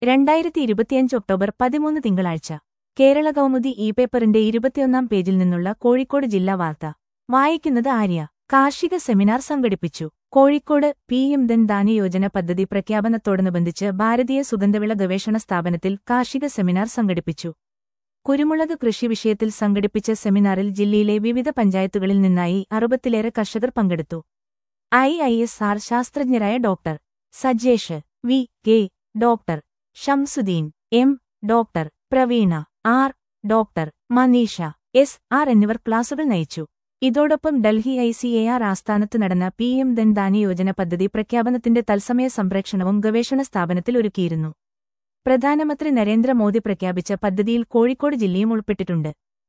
രണ്ടായിരത്തി ഇരുപത്തിയഞ്ച് ഒക്ടോബർ പതിമൂന്ന് തിങ്കളാഴ്ച കേരള കൗമുദി ഇ പേപ്പറിന്റെ ഇരുപത്തിയൊന്നാം പേജിൽ നിന്നുള്ള കോഴിക്കോട് ജില്ലാ വാർത്ത വായിക്കുന്നത് ആര്യ കാർഷിക സെമിനാർ സംഘടിപ്പിച്ചു കോഴിക്കോട് പി എം ധൻ ധാന്യ യോജന പദ്ധതി പ്രഖ്യാപനത്തോടനുബന്ധിച്ച് ഭാരതീയ സുഗന്ധവിള ഗവേഷണ സ്ഥാപനത്തിൽ കാർഷിക സെമിനാർ സംഘടിപ്പിച്ചു കുരുമുളക് കൃഷി വിഷയത്തിൽ സംഘടിപ്പിച്ച സെമിനാറിൽ ജില്ലയിലെ വിവിധ പഞ്ചായത്തുകളിൽ നിന്നായി അറുപത്തിലേറെ കർഷകർ പങ്കെടുത്തു ഐ ഐ എസ് ആർ ശാസ്ത്രജ്ഞരായ doctor Sajesh V K doctor Shamsuddin M doctor Praveena R doctor Maneesha S R എന്നിവർ ക്ലാസുകൾ നയിച്ചു ഇതോടൊപ്പം Delhi I C A R ആസ്ഥാനത്ത് നടന്ന പി എം ധൻ ധാന്യ യോജന പദ്ധതി പ്രഖ്യാപനത്തിന്റെ തത്സമയ സംപ്രേക്ഷണവും ഗവേഷണ സ്ഥാപനത്തിൽ ഒരുക്കിയിരുന്നു പ്രധാനമന്ത്രി നരേന്ദ്രമോദി പ്രഖ്യാപിച്ച പദ്ധതിയിൽ കോഴിക്കോട് ജില്ലയും ഉൾപ്പെട്ടിട്ടുണ്ട്